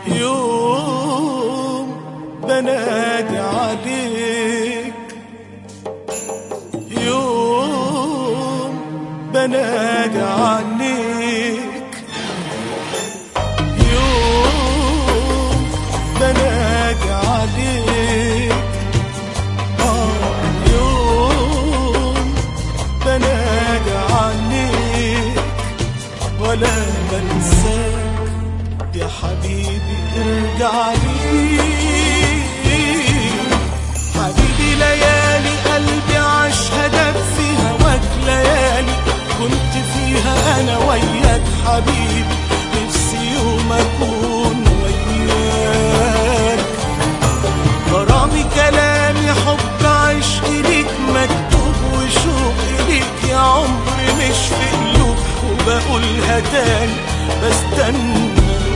يوم بنادي عليك يوم بنادي عليك يوم بنادي عليك آه يوم بنادي عليك ولا بنساك يا حبيبي ارجع لي حبيبي ليالي قلبي عاش هدف في هواك ليالي كنت فيها انا وياك حبيبي نفسي يوم اكون وياك غرامي كلامي حب عشق ليك مكتوب وشوق ليك يا عمري مش في قلوب وبقولها تاني بستنى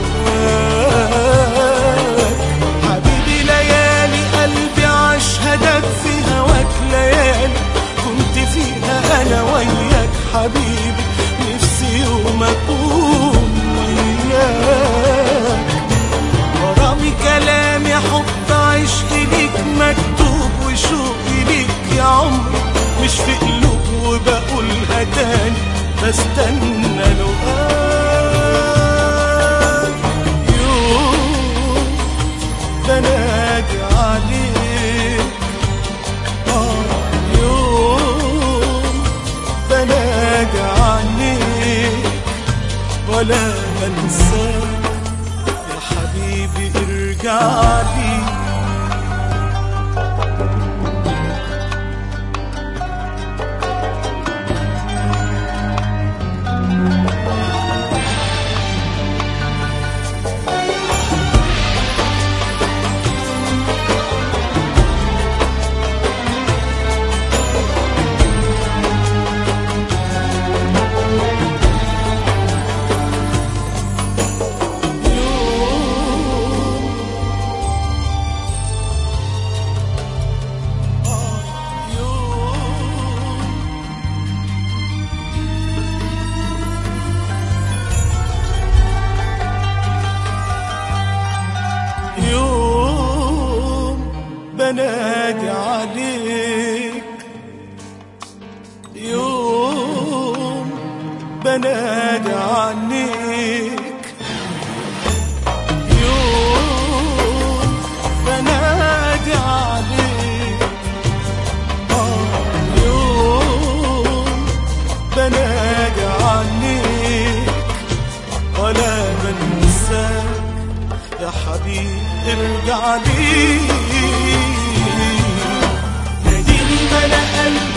لقاك حبيبي ليالي قلبي عاش هدف في هواك ليالي كنت فيها انا وياك حبيبي نفسي يوم اكون وياك غرامي كلامي حب عشق ليك مكتوب وشوقي ليك يا عمري مش في قلوب وبقولها تاني بستنى لقاك يوم بنادي عليك آه يوم بنادي عليك ولا بنساك يا حبيبي ارجع لي يوم بنادي عليك يوم بنادي عليك يوم بنادي عليك آه يوم بنادي عليك ولا بنساك يا حبيبي ارجع لي ناديني ملا قلبي